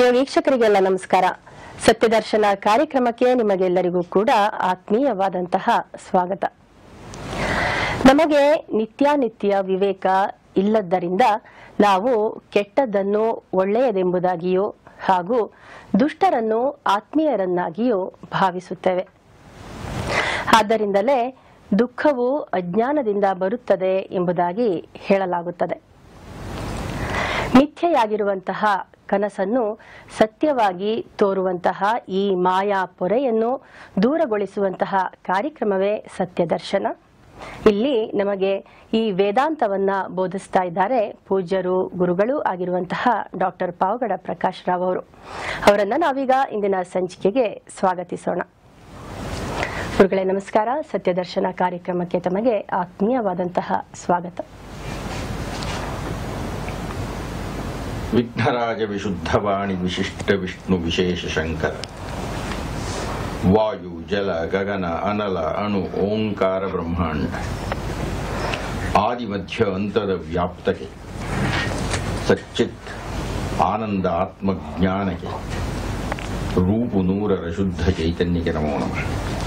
ಪ್ರಿಯ ವೀಕ್ಷಕರಿಗೆಲ್ಲ ನಮಸ್ಕಾರ ಸತ್ಯದರ್ಶನ ಕಾರ್ಯಕ್ರಮಕ್ಕೆ ನಿಮಗೆಲ್ಲರಿಗೂ ಕೂಡ ಆತ್ಮೀಯವಾದಂತಹ ಸ್ವಾಗತ ನಮಗೆ ನಿತ್ಯಾನಿತ್ಯ ವಿವೇಕ ಇಲ್ಲದ್ದರಿಂದ ನಾವು ಕೆಟ್ಟದ್ದನ್ನು ಒಳ್ಳೆಯದೆಂಬುದಾಗಿಯೂ ಹಾಗೂ ದುಷ್ಟರನ್ನು ಆತ್ಮೀಯರನ್ನಾಗಿಯೂ ಭಾವಿಸುತ್ತೇವೆ ಆದ್ದರಿಂದಲೇ ದುಃಖವು ಅಜ್ಞಾನದಿಂದ ಬರುತ್ತದೆ ಎಂಬುದಾಗಿ ಹೇಳಲಾಗುತ್ತದೆ ಮಿಥ್ಯೆಯಾಗಿರುವಂತಹ ಕನಸನ್ನು ಸತ್ಯವಾಗಿ ತೋರುವಂತಹ ಈ ಮಾಯಾ ಪೊರೆಯನ್ನು ದೂರಗೊಳಿಸುವಂತಹ ಕಾರ್ಯಕ್ರಮವೇ ಸತ್ಯದರ್ಶನ ಇಲ್ಲಿ ನಮಗೆ ಈ ವೇದಾಂತವನ್ನ ಬೋಧಿಸ್ತಾ ಇದ್ದಾರೆ ಪೂಜ್ಯರು ಗುರುಗಳು ಆಗಿರುವಂತಹ ಡಾಕ್ಟರ್ ಪಾವಗಡ ಪ್ರಕಾಶ್ ರಾವ್ ಅವರು ಅವರನ್ನ ನಾವೀಗ ಇಂದಿನ ಸಂಚಿಕೆಗೆ ಸ್ವಾಗತಿಸೋಣ ಗುರುಗಳೇ ನಮಸ್ಕಾರ ಸತ್ಯದರ್ಶನ ಕಾರ್ಯಕ್ರಮಕ್ಕೆ ತಮಗೆ ಆತ್ಮೀಯವಾದಂತಹ ಸ್ವಾಗತ ವಿಘ್ನರಾಜ ವಿಶುದ್ಧವಾಣಿ ವಿಶಿಷ್ಟ ವಿಷ್ಣು ವಿಶೇಷ ಶಂಕರ ವಾಯು ಜಲ ಗಗನ ಅನಲ ಅಣು ಓಂಕಾರ ಬ್ರಹ್ಮಾಂಡ ಆದಿ ಮಧ್ಯ ಅಂತದ ವ್ಯಾಪ್ತಕ್ಕೆ ಸಚ್ಚಿತ್ ಆನಂದ ಆತ್ಮಜ್ಞಾನಕ್ಕೆ ರೂಪು ನೂರರ ಶುದ್ಧ ಚೈತನ್ಯಕ್ಕೆ ನಮೋ ನಮಃ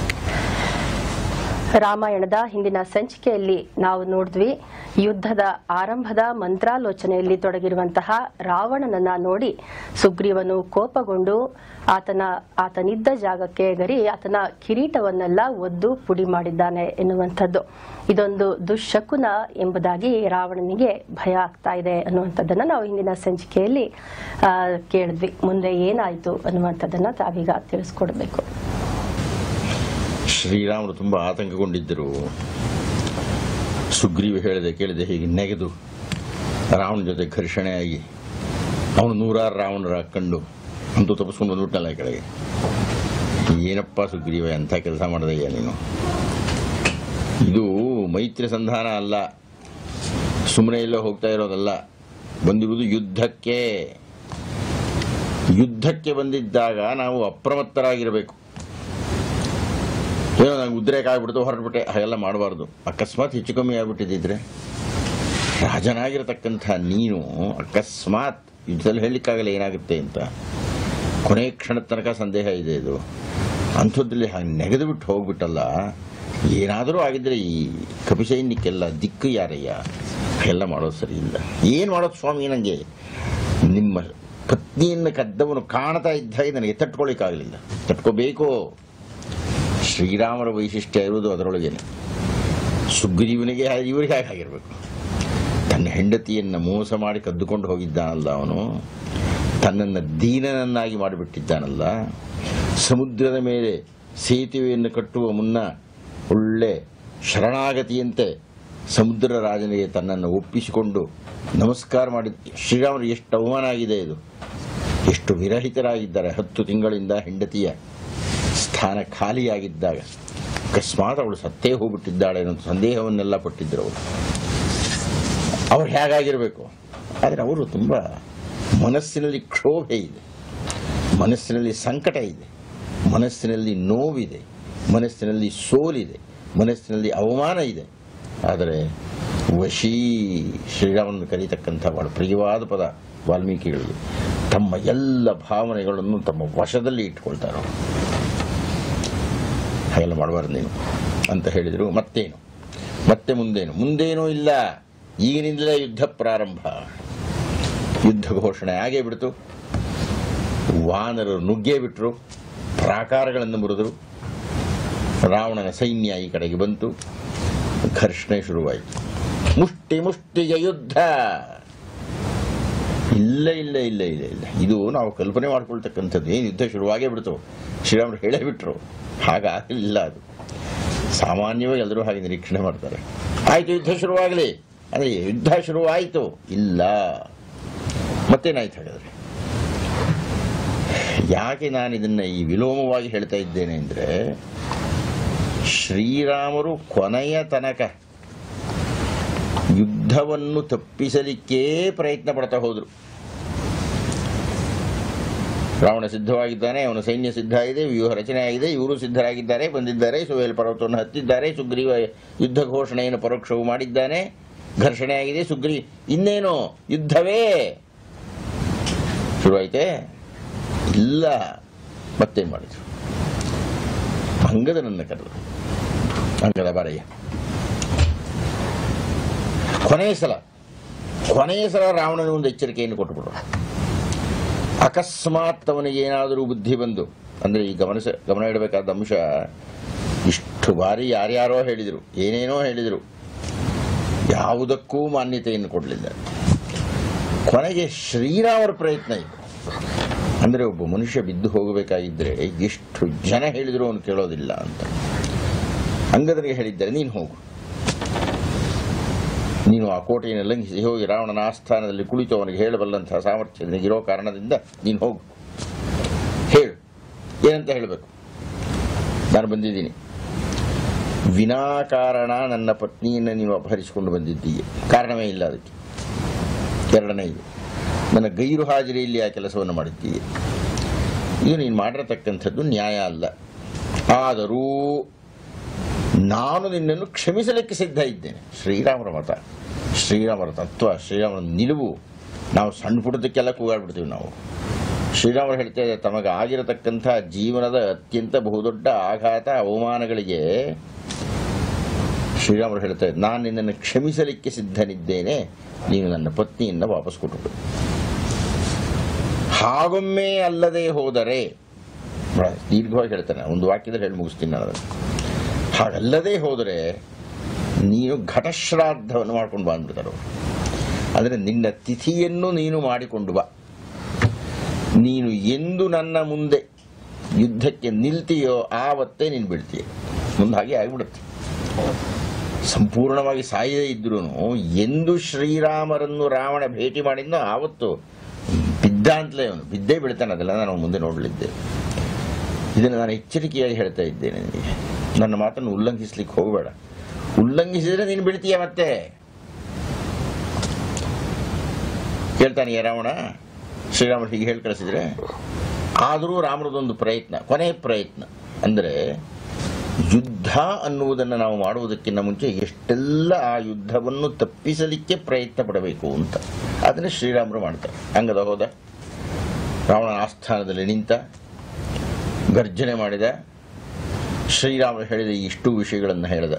ರಾಮಾಯಣದ ಹಿಂದಿನ ಸಂಚಿಕೆಯಲ್ಲಿ ನಾವು ನೋಡಿದ್ವಿ ಯುದ್ಧದ ಆರಂಭದ ಮಂತ್ರಾಲೋಚನೆಯಲ್ಲಿ ತೊಡಗಿರುವಂತಹ ರಾವಣನನ್ನ ನೋಡಿ ಸುಗ್ರೀವನು ಕೋಪಗೊಂಡು ಆತನ ಆತನಿದ್ದ ಜಾಗಕ್ಕೆ ಗರಿ ಆತನ ಕಿರೀಟವನ್ನೆಲ್ಲ ಒದ್ದು ಪುಡಿ ಮಾಡಿದ್ದಾನೆ ಎನ್ನುವಂಥದ್ದು ಇದೊಂದು ದುಶ್ಶಕುನ ಎಂಬುದಾಗಿ ರಾವಣನಿಗೆ ಭಯ ಆಗ್ತಾ ಇದೆ ಅನ್ನುವಂಥದ್ದನ್ನ ನಾವು ಹಿಂದಿನ ಸಂಚಿಕೆಯಲ್ಲಿ ಆ, ಕೇಳಿದ್ವಿ ಮುಂದೆ ಏನಾಯ್ತು ಅನ್ನುವಂಥದ್ದನ್ನ ತಾವೀಗ ತಿಳಿಸ್ಕೊಡ್ಬೇಕು ಶ್ರೀರಾಮರು ತುಂಬಾ ಆತಂಕಗೊಂಡಿದ್ದರು ಸುಗ್ರೀವ ಹೇಳಿದೆ ಕೇಳಿದೆ ಹೀಗೆ ನೆಗೆದು ರಾವಣ ಜೊತೆ ಘರ್ಷಣೆಯಾಗಿ ಅವನು ನೂರಾರು ರಾವಣರ ಹಾಕೊಂಡು ಅಂತೂ ತಪ್ಪಿಸ್ಕೊಂಡು ಬಂದ್ಬಿಟ್ಟಲ್ಲ ಈ ಕೆಳಗೆ ಏನಪ್ಪ ಸುಗ್ರೀವ ಎಂಥ ಕೆಲಸ ಮಾಡಿದಯ್ಯ ನೀನು ಇದು ಮೈತ್ರಿ ಸಂಧಾನ ಅಲ್ಲ ಸುಮ್ಮನೆ ಎಲ್ಲೋ ಹೋಗ್ತಾ ಇರೋದಲ್ಲ ಬಂದಿರುವುದು ಯುದ್ಧಕ್ಕೆ ಯುದ್ಧಕ್ಕೆ ಬಂದಿದ್ದಾಗ ನಾವು ಅಪ್ರಮತ್ತರಾಗಿರಬೇಕು ಏನೋ ನಂಗೆ ಉದ್ರೇಕ ಆಗ್ಬಿಡ್ತು ಹೊರಟ್ಬಿಟ್ಟೆ ಹಾಗೆಲ್ಲ ಮಾಡಬಾರ್ದು ಅಕಸ್ಮಾತ್ ಹೆಚ್ಚು ಕಮ್ಮಿ ಆಗ್ಬಿಟ್ಟಿದ್ದಿದ್ರೆ ರಾಜನಾಗಿರತಕ್ಕಂಥ ನೀನು ಅಕಸ್ಮಾತ್ ಯುದ್ಧದಲ್ಲಿ ಹೇಳಲಿಕ್ಕಾಗಲ್ಲ ಏನಾಗುತ್ತೆ ಅಂತ ಕೊನೆ ಕ್ಷಣದ ತನಕ ಸಂದೇಹ ಇದೆ ಇದು ಅಂಥದ್ರಲ್ಲಿ ಹಾಗೆ ನೆಗೆದು ಬಿಟ್ಟು ಹೋಗ್ಬಿಟ್ಟಲ್ಲ ಏನಾದರೂ ಆಗಿದ್ರೆ ಈ ಕಪಿಸೈನ್ಯಕ್ಕೆಲ್ಲ ದಿಕ್ಕು ಯಾರಯ್ಯ ಎಲ್ಲ ಮಾಡೋದು ಸರಿ ಇಲ್ಲ ಏನು ಮಾಡೋದು ಸ್ವಾಮಿ ನನಗೆ ನಿಮ್ಮ ಪತ್ನಿಯನ್ನು ಕದ್ದವನು ಕಾಣ್ತಾ ಇದ್ದಾಗ ನನಗೆ ತಟ್ಕೊಳ್ಳಿಕ್ಕಾಗಲಿಲ್ಲ ತಟ್ಕೋಬೇಕು ಶ್ರೀರಾಮರ ವೈಶಿಷ್ಟ್ಯ ಇರುವುದು ಅದರೊಳಗೇನೆ ಸುಗ್ರೀವನಿಗೆ ಹಾಗೆ ಇವರಿಗೆ ಹಾಗೆ ಆಗಿರಬೇಕು ತನ್ನ ಹೆಂಡತಿಯನ್ನು ಮೋಸ ಮಾಡಿ ಕದ್ದುಕೊಂಡು ಹೋಗಿದ್ದಾನಲ್ಲ ಅವನು ತನ್ನನ್ನು ದೀನನನ್ನಾಗಿ ಮಾಡಿಬಿಟ್ಟಿದ್ದಾನಲ್ಲ ಸಮುದ್ರದ ಮೇಲೆ ಸೇತುವೆಯನ್ನು ಕಟ್ಟುವ ಮುನ್ನ ಒಳ್ಳೆ ಶರಣಾಗತಿಯಂತೆ ಸಮುದ್ರ ರಾಜನಿಗೆ ತನ್ನನ್ನು ಒಪ್ಪಿಸಿಕೊಂಡು ನಮಸ್ಕಾರ ಮಾಡಿ ಶ್ರೀರಾಮರಿಗೆ ಎಷ್ಟು ಅವಮಾನ ಆಗಿದೆ ಇದು ಎಷ್ಟು ವಿರಹಿತರಾಗಿದ್ದಾರೆ ಹತ್ತು ತಿಂಗಳಿಂದ ಹೆಂಡತಿಯ ಸ್ಥಾನ ಖಾಲಿಯಾಗಿದ್ದಾಗ ಅಕಸ್ಮಾತ್ ಅವಳು ಸತ್ತೇ ಹೋಗ್ಬಿಟ್ಟಿದ್ದಾಳೆ ಅನ್ನೋ ಸಂದೇಹವನ್ನೆಲ್ಲ ಪಟ್ಟಿದ್ದರು ಅವರು ಅವ್ರು ಹೇಗಾಗಿರಬೇಕು ಆದರೆ ಅವರು ತುಂಬ ಮನಸ್ಸಿನಲ್ಲಿ ಕ್ಷೋಭೆ ಇದೆ ಮನಸ್ಸಿನಲ್ಲಿ ಸಂಕಟ ಇದೆ ಮನಸ್ಸಿನಲ್ಲಿ ನೋವಿದೆ ಮನಸ್ಸಿನಲ್ಲಿ ಸೋಲಿದೆ ಮನಸ್ಸಿನಲ್ಲಿ ಅವಮಾನ ಇದೆ ಆದರೆ ವಶೀ ಶ್ರೀರಾಮನ ಕರೀತಕ್ಕಂಥ ಬಹಳ ಪ್ರಿಯವಾದ ಪದ ವಾಲ್ಮೀಕಿಗಳಿಗೆ ತಮ್ಮ ಎಲ್ಲ ಭಾವನೆಗಳನ್ನು ತಮ್ಮ ವಶದಲ್ಲಿ ಇಟ್ಕೊಳ್ತಾರೆ ಅವರು ಹಾಗೆಲ್ಲ ಮಾಡಬಾರ್ದು ನೀನು ಅಂತ ಹೇಳಿದರು ಮತ್ತೇನು ಮತ್ತೆ ಮುಂದೇನು ಮುಂದೇನೂ ಇಲ್ಲ ಈಗಿನಿಂದಲೇ ಯುದ್ಧ ಪ್ರಾರಂಭ ಯುದ್ಧ ಘೋಷಣೆ ಆಗೇ ಬಿಡ್ತು ವಾನರರು ನುಗ್ಗೇ ಬಿಟ್ರು ಪ್ರಾಕಾರಗಳನ್ನು ಮುರಿದರು ರಾವಣನ ಸೈನ್ಯ ಈ ಕಡೆಗೆ ಬಂತು ಘರ್ಷಣೆ ಶುರುವಾಯಿತು ಮುಷ್ಟಿ ಮುಷ್ಟಿಗೆ ಯುದ್ಧ ಇಲ್ಲ ಇಲ್ಲ ಇಲ್ಲ ಇಲ್ಲ ಇಲ್ಲ ಇದು ನಾವು ಕಲ್ಪನೆ ಮಾಡ್ಕೊಳ್ತಕ್ಕಂಥದ್ದು ಏನು ಯುದ್ಧ ಶುರುವಾಗೇ ಬಿಡ್ತು ಶ್ರೀರಾಮರು ಹೇಳೇ ಬಿಟ್ರು ಹಾಗಾಗಲಿಲ್ಲ ಅದು ಸಾಮಾನ್ಯವಾಗಿ ಎಲ್ಲರೂ ಹಾಗೆ ನಿರೀಕ್ಷಣೆ ಮಾಡ್ತಾರೆ ಆಯಿತು ಯುದ್ಧ ಶುರುವಾಗಲಿ ಅಂದರೆ ಯುದ್ಧ ಶುರುವಾಯಿತು ಇಲ್ಲ ಮತ್ತೇನಾಯ್ತು ಹಾಗಾದರೆ ಯಾಕೆ ನಾನು ಇದನ್ನು ಈ ವಿಲೋಮವಾಗಿ ಹೇಳ್ತಾ ಇದ್ದೇನೆ ಅಂದರೆ ಶ್ರೀರಾಮರು ಕೊನೆಯ ತನಕ ಯುದ್ಧವನ್ನು ತಪ್ಪಿಸಲಿಕ್ಕೇ ಪ್ರಯತ್ನ ಪಡ್ತಾ ಹೋದರು ರಾವಣ ಸಿದ್ಧವಾಗಿದ್ದಾನೆ ಅವನ ಸೈನ್ಯ ಸಿದ್ಧ ಆಗಿದೆ ವ್ಯೂಹ ರಚನೆ ಆಗಿದೆ ಇವರು ಸಿದ್ಧರಾಗಿದ್ದಾರೆ ಬಂದಿದ್ದಾರೆ ಸುವೇಲ್ ಪರ್ವತವನ್ನು ಹತ್ತಿದ್ದಾರೆ ಸುಗ್ರೀವ ಯುದ್ಧ ಘೋಷಣೆಯನ್ನು ಪರೋಕ್ಷವು ಮಾಡಿದ್ದಾನೆ ಘರ್ಷಣೆ ಆಗಿದೆ ಸುಗ್ರೀ ಇನ್ನೇನು ಯುದ್ಧವೇ ಶುರುವಾಯ್ತೆ ಇಲ್ಲ ಮತ್ತೇನು ಮಾಡಿದ್ರು ಅಂಗದನನ್ನ ಕರೆದ್ರು ಅಂಗದ ಬಾರಯ್ಯ ಕೊನೆಯ ಸಲ ಕೊನೆಯ ಸಲ ರಾವಣನ ಒಂದು ಎಚ್ಚರಿಕೆಯನ್ನು ಕೊಟ್ಟುಬಿಟ್ರು ಅಕಸ್ಮಾತ್ ಅವನಿಗೆ ಏನಾದರೂ ಬುದ್ಧಿ ಬಂದು ಅಂದರೆ ಈ ಗಮನಿಸ ಗಮನ ಇಡಬೇಕಾದ ಅಂಶ ಇಷ್ಟು ಬಾರಿ ಯಾರ್ಯಾರೋ ಹೇಳಿದರು ಏನೇನೋ ಹೇಳಿದರು ಯಾವುದಕ್ಕೂ ಮಾನ್ಯತೆಯನ್ನು ಕೊಡಲಿಲ್ಲ ಕೊನೆಗೆ ಶ್ರೀರಾಮರ ಪ್ರಯತ್ನ ಇತ್ತು ಅಂದರೆ ಒಬ್ಬ ಮನುಷ್ಯ ಬಿದ್ದು ಹೋಗಬೇಕಾಗಿದ್ದರೆ ಎಷ್ಟು ಜನ ಹೇಳಿದರೂ ಅವನು ಕೇಳೋದಿಲ್ಲ ಅಂತ ಅಂಗದನಿಗೆ ಹೇಳಿದ್ದಾರೆ ನೀನು ಹೋಗು ನೀನು ಆ ಕೋಟೆಯನ್ನು ಲಂಘಿಸಿ ಹೋಗಿ ರಾವಣನ ಆಸ್ಥಾನದಲ್ಲಿ ಕುಳಿತು ಅವನಿಗೆ ಹೇಳಬಲ್ಲಂತಹ ಸಾಮರ್ಥ್ಯ ನಿನಗಿರೋ ಕಾರಣದಿಂದ ನೀನು ಹೋಗು ಹೇಳು ಏನಂತ ಹೇಳಬೇಕು ನಾನು ಬಂದಿದ್ದೀನಿ ವಿನಾಕಾರಣ ನನ್ನ ಪತ್ನಿಯನ್ನು ನೀವು ಅಪಹರಿಸಿಕೊಂಡು ಬಂದಿದ್ದೀಯ ಕಾರಣವೇ ಇಲ್ಲ ಅದಕ್ಕೆ ಎರಡನೇ ಇದು ನನ್ನ ಗೈರು ಹಾಜರಿಯಲ್ಲಿ ಆ ಕೆಲಸವನ್ನು ಮಾಡಿದ್ದೀಯ ಇದು ನೀನು ಮಾಡಿರತಕ್ಕಂಥದ್ದು ನ್ಯಾಯ ಅಲ್ಲ ಆದರೂ ನಾನು ನಿನ್ನನ್ನು ಕ್ಷಮಿಸಲಿಕ್ಕೆ ಸಿದ್ಧ ಇದ್ದೇನೆ ಶ್ರೀರಾಮರ ಮತ ಶ್ರೀರಾಮರ ತತ್ವ ಶ್ರೀರಾಮರ ನಿಲುವು ನಾವು ಸಣ್ಣ ಪುಟ್ಟದಕ್ಕೆಲ್ಲ ಕೂಗಾಡ್ಬಿಡ್ತೀವಿ ನಾವು ಶ್ರೀರಾಮರು ಹೇಳ್ತಾ ಇದ್ದಾರೆ ತಮಗೆ ಆಗಿರತಕ್ಕಂಥ ಜೀವನದ ಅತ್ಯಂತ ಬಹುದೊಡ್ಡ ಆಘಾತ ಅವಮಾನಗಳಿಗೆ ಶ್ರೀರಾಮರು ಹೇಳ್ತಾ ಇದ್ದಾರೆ ನಾನು ನಿನ್ನನ್ನು ಕ್ಷಮಿಸಲಿಕ್ಕೆ ಸಿದ್ಧನಿದ್ದೇನೆ ನೀನು ನನ್ನ ಪತ್ನಿಯಿಂದ ವಾಪಸ್ ಕೊಟ್ಟು ಹಾಗೊಮ್ಮೆ ಅಲ್ಲದೆ ಹೋದರೆ ಬಹಳ ದೀರ್ಘವಾಗಿ ಹೇಳ್ತಾನೆ ಒಂದು ವಾಕ್ಯದಲ್ಲಿ ಹೇಳಿ ಮುಗಿಸ್ತೀನಿ ನಾನು ಅದನ್ನು ಹಾಗಲ್ಲದೆ ಹೋದರೆ ನೀನು ಘಟಶ್ರಾದ್ದವನ್ನು ಮಾಡ್ಕೊಂಡು ಬಂದ್ಬಿಡ್ತಾರೆ ಅವರು ಅಂದರೆ ನಿನ್ನ ತಿಥಿಯನ್ನು ನೀನು ಮಾಡಿಕೊಂಡು ಬಾ ನೀನು ಎಂದು ನನ್ನ ಮುಂದೆ ಯುದ್ಧಕ್ಕೆ ನಿಲ್ತೀಯೋ ಆವತ್ತೇ ನೀನು ಬಿಡ್ತೀಯ ಮುಂದೆ ಹಾಗೆ ಆಗಿಬಿಡುತ್ತೆ ಸಂಪೂರ್ಣವಾಗಿ ಸಾಯದೇ ಇದ್ರೂ ಎಂದು ಶ್ರೀರಾಮರನ್ನು ರಾವಣ ಭೇಟಿ ಮಾಡಿದ್ನೋ ಆವತ್ತು ಬಿದ್ದ ಅಂತಲೇ ಅವನು ಬಿದ್ದೇ ಬಿಡ್ತಾನೆ ಅದೆಲ್ಲ ನಾನು ಮುಂದೆ ನೋಡಲಿದ್ದೆ ಇದನ್ನು ನಾನು ಎಚ್ಚರಿಕೆಯಾಗಿ ಹೇಳ್ತಾ ಇದ್ದೇನೆ ನಿನಗೆ ನನ್ನ ಮಾತನ್ನು ಉಲ್ಲಂಘಿಸ್ಲಿಕ್ಕೆ ಹೋಗಬೇಡ ಉಲ್ಲಂಘಿಸಿದ್ರೆ ನೀನು ಬಿಡ್ತೀಯ ಮತ್ತೆ ಕೇಳ್ತಾನೆ ರಾವಣ ಶ್ರೀರಾಮ ಹೀಗೆ ಹೇಳಿ ಕಳಿಸಿದ್ರೆ ಆದರೂ ರಾಮರದೊಂದು ಪ್ರಯತ್ನ ಕೊನೆಯ ಪ್ರಯತ್ನ ಅಂದರೆ ಯುದ್ಧ ಅನ್ನುವುದನ್ನು ನಾವು ಮಾಡುವುದಕ್ಕಿಂತ ಮುಂಚೆ ಎಷ್ಟೆಲ್ಲ ಆ ಯುದ್ಧವನ್ನು ತಪ್ಪಿಸಲಿಕ್ಕೆ ಪ್ರಯತ್ನ ಪಡಬೇಕು ಅಂತ ಅದನ್ನು ಶ್ರೀರಾಮರು ಮಾಡ್ತಾರೆ ಹಂಗದ ಹೋದ ರಾವಣನ ಆಸ್ಥಾನದಲ್ಲಿ ನಿಂತ ಗರ್ಜನೆ ಮಾಡಿದ ಶ್ರೀರಾಮರು ಹೇಳಿದ ಇಷ್ಟು ವಿಷಯಗಳನ್ನು ಹೇಳಿದ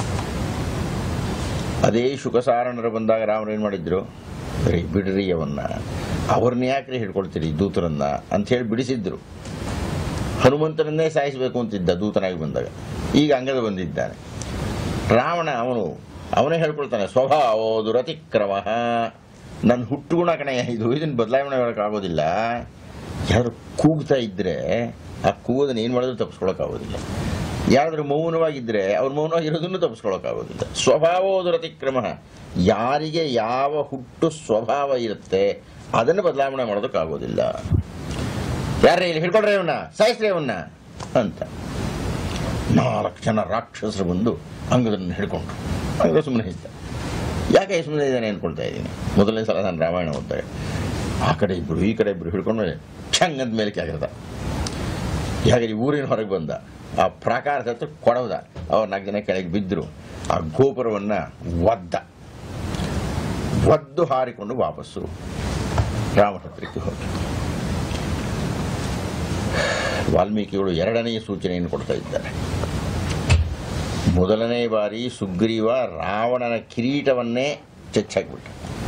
ಅದೇ ಶುಕಸಾರಣರು ಬಂದಾಗ ರಾಮರು ಏನು ಮಾಡಿದ್ರು ಬರೀ ಬಿಡ್ರಿ ಅವನ್ನ ಅವ್ರನ್ನ ಯಾಕ್ರಿ ಹಿಡ್ಕೊಳ್ತೀರಿ ದೂತರನ್ನ ಅಂತ ಹೇಳಿ ಬಿಡಿಸಿದ್ರು ಹನುಮಂತನನ್ನೇ ಸಾಯಿಸಬೇಕು ಅಂತಿದ್ದ ದೂತನಾಗಿ ಬಂದಾಗ ಈಗ ಅಂಗದ ಬಂದಿದ್ದಾನೆ ರಾವಣ ಅವನು ಅವನೇ ಹೇಳ್ಕೊಳ್ತಾನೆ ಸ್ವಭಾವೋ ದುರತಿಕ್ರಮ ನನ್ನ ಹುಟ್ಟುಗುಣ ಕಣಯ್ಯ ಇದು ಇದನ್ನು ಬದಲಾವಣೆ ಮಾಡೋಕ್ಕಾಗೋದಿಲ್ಲ ಯಾರು ಕೂಗ್ತಾ ಇದ್ದರೆ ಆ ಕೂಗೋದನ್ನ ಏನು ಮಾಡಿದ್ರು ತಪ್ಪಿಸ್ಕೊಳಕ್ಕಾಗೋದಿಲ್ಲ ಯಾರಾದರೂ ಮೌನವಾಗಿದ್ದರೆ ಅವ್ರು ಮೌನವಾಗಿರೋದನ್ನು ತಪ್ಪಿಸ್ಕೊಳಕ್ಕಾಗೋದಿಲ್ಲ ಸ್ವಭಾವೋ ದುರತಿಕ್ರಮ ಯಾರಿಗೆ ಯಾವ ಹುಟ್ಟು ಸ್ವಭಾವ ಇರುತ್ತೆ ಅದನ್ನು ಬದಲಾವಣೆ ಮಾಡೋದಕ್ಕಾಗೋದಿಲ್ಲ ಯಾರೇ ಇಲ್ಲಿ ಹಿಡ್ಕೊಳ್ರಿ ಅವನ್ನ ಸಾಯಿಸ್ರಿ ಅವನ್ನ ಅಂತ ನಾಲ್ಕು ಜನ ರಾಕ್ಷಸರು ಬಂದು ಅಂಗದನ್ನು ಹಿಡ್ಕೊಂಡ್ರು ಅಂಗ ಸುಮ್ಮನೆ ಇದ್ದ ಯಾಕೆ ಸುಮ್ಮನೆ ಇದ್ದಾನೆ ಅನ್ಕೊಳ್ತಾ ಇದ್ದೀನಿ ಮೊದಲನೇ ಸಲ ನಾನು ರಾಮಾಯಣ ಓದ್ತಾರೆ ಆ ಕಡೆ ಇಬ್ಬರು ಈ ಕಡೆ ಇಬ್ಬರು ಹಿಡ್ಕೊಂಡು ಛಂಗ್ ಅಂದ ಮೇಲೆ ಕೆಳಗಿದ ಹಾಗೆ ಊರಿನ ಹೊರಗೆ ಬಂದ ಆ ಪ್ರಾಕಾರ ಹತ್ರ ಕೊಡವದ ಅವ್ರು ನಾಲ್ಕು ಜನ ಕೆಳಗೆ ಬಿದ್ದರು ಆ ಗೋಪುರವನ್ನ ಒದ್ದ ಒದ್ದು ಹಾರಿಕೊಂಡು ವಾಪಸ್ಸು ರಾಮನ ಹತ್ರಕ್ಕೆ ಹೋದ ವಾಲ್ಮೀಕಿಗಳು ಎರಡನೆಯ ಸೂಚನೆಯನ್ನು ಕೊಡ್ತಾ ಇದ್ದಾರೆ ಮೊದಲನೇ ಬಾರಿ ಸುಗ್ರೀವ ರಾವಣನ ಕಿರೀಟವನ್ನೇ ಚೆಚ್ಚಾಕ್ಬಿಟ್ಟ